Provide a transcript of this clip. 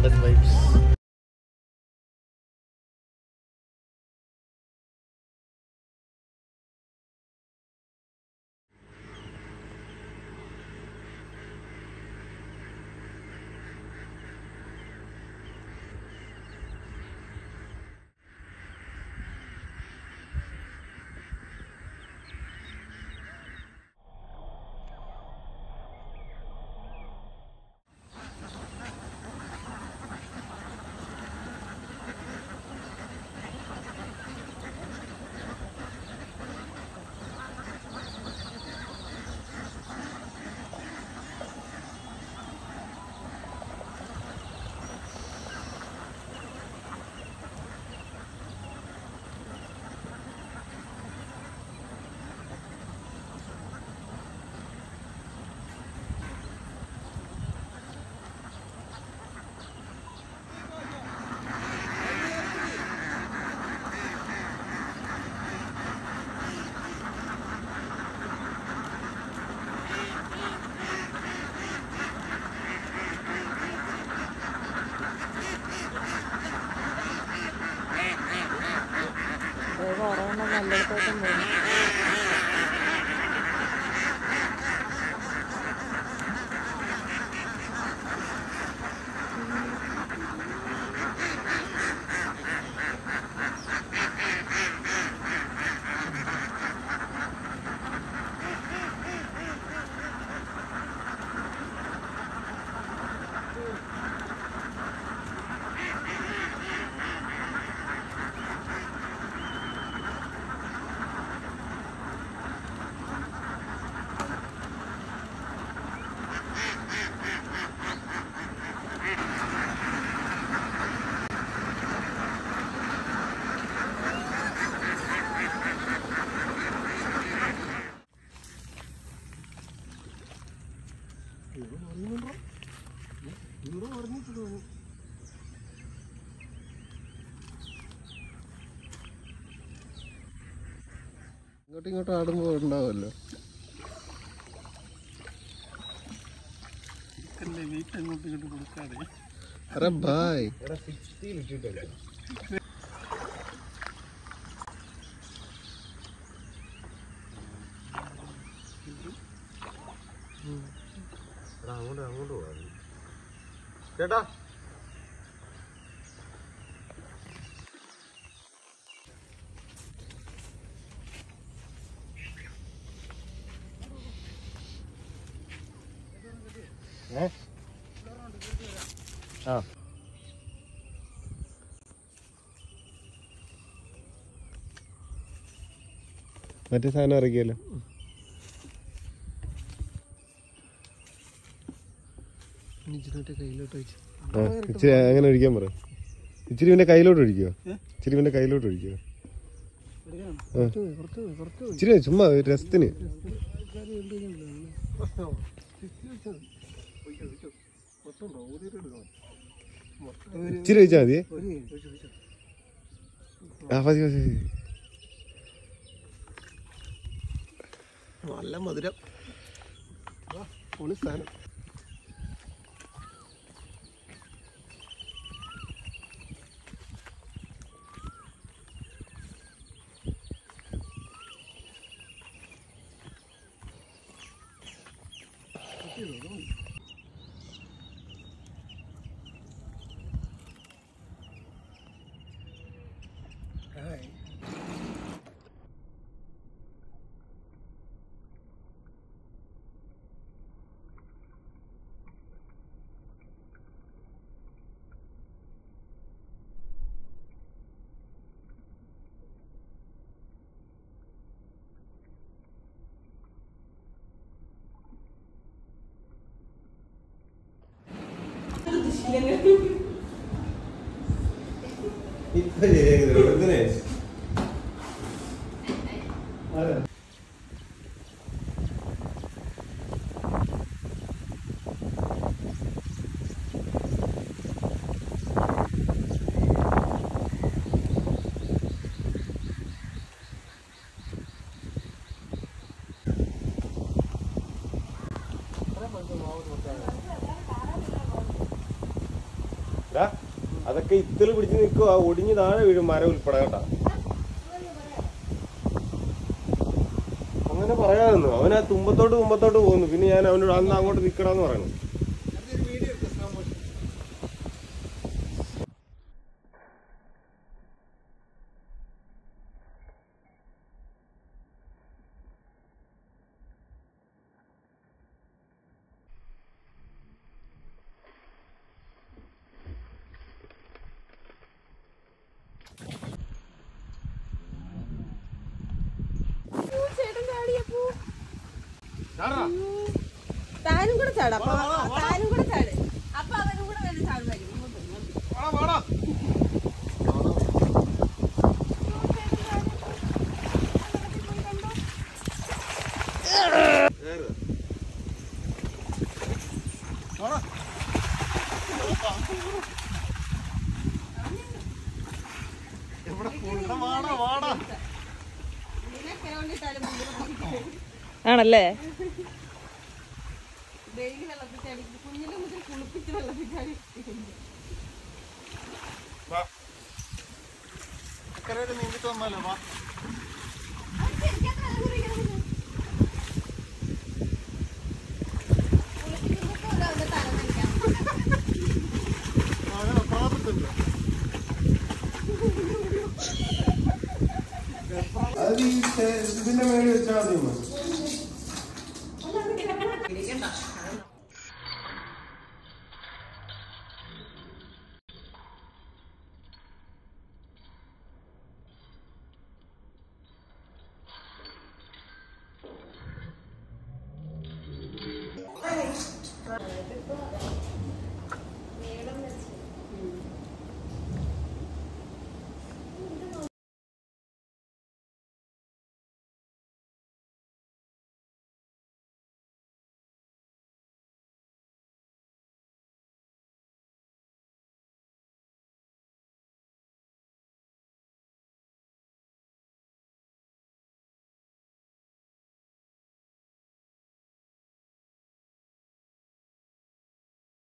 നാടൻ വൈബ്സ് ഒരെണ്ണം നല്ലയിടത്തോട്ടും പോയി ഇങ്ങോട്ടും ഇങ്ങോട്ടും ആടുമ്പോൾ ഉണ്ടാവുമല്ലോ വെയിറ്റ് അങ്ങോട്ടും ഇങ്ങോട്ടും കൊടുക്കാതെ അറെ ബായ് അങ്ങോട്ട് അങ്ങോട്ട് പോകാം ചേട്ടാ ആ മറ്റേ സാധനം ഇറക്കിയല്ലോ കയ്യിലോട്ട് വെച്ച് ആ ഇച്ചിരി അങ്ങനെ ഒഴിക്കാൻ പറ ഇച്ചിരി പിന്നെ കയ്യിലോട്ട് ഒഴിക്കോ ഇച്ചിരി പിന്നെ കയ്യിലോട്ട് ഒഴിക്കോ ആ. ഇച്ചിരി ചുമ്മാ ഒരു രസത്തിന് ഇച്ചിരി ഒഴിച്ചാൽ മതിയേ ആ മതി മതി മതി. നല്ല മധുരം പൊളി സാധനം ദാ, അതൊക്കെ ഇത്തില് പിടിച്ച് നിൽക്കുക ഒടിഞ്ഞ് താഴെ വീഴും മരം ഉൾപ്പെടെ കേട്ടാ അങ്ങനെ പറയാതെന്നു അവൻ ആ തുമ്പത്തോട്ട് തുമ്പത്തോട്ട് പോകുന്നു പിന്നെ ഞാൻ അവനോട് അന്ന് അങ്ങോട്ട് നിക്കണമെന്ന് പറയണു ചേട്ടൻ ചാടിയപ്പോ താനും കൂടെ ചാട് അപ്പൊ താനും കൂടെ ചാട് അപ്പൊ അവനും കൂടെ വേണ്ടി ചാടുമായിരിക്കും ഇങ്ങോട്ട് ഇങ്ങോട്ട്. നിനക്ക് വേണ്ടിയിട്ടാലും മുമ്പിൽ പോയി. ആണല്ലേ ഡെയിലി വെള്ളത്തിൽ ചാടി കുഞ്ഞിലെ മുതൽ കുളിപ്പിച്ച് വെള്ളത്തിൽ ചാടി അക്കരയിൽ നീന്തിട്ട് വന്നാലോ വാ അങ്ങനെ പാപത്തുണ്ട് അത് ഈ ഇതിന്റെ മേളിൽ വെച്ചാൽ മതി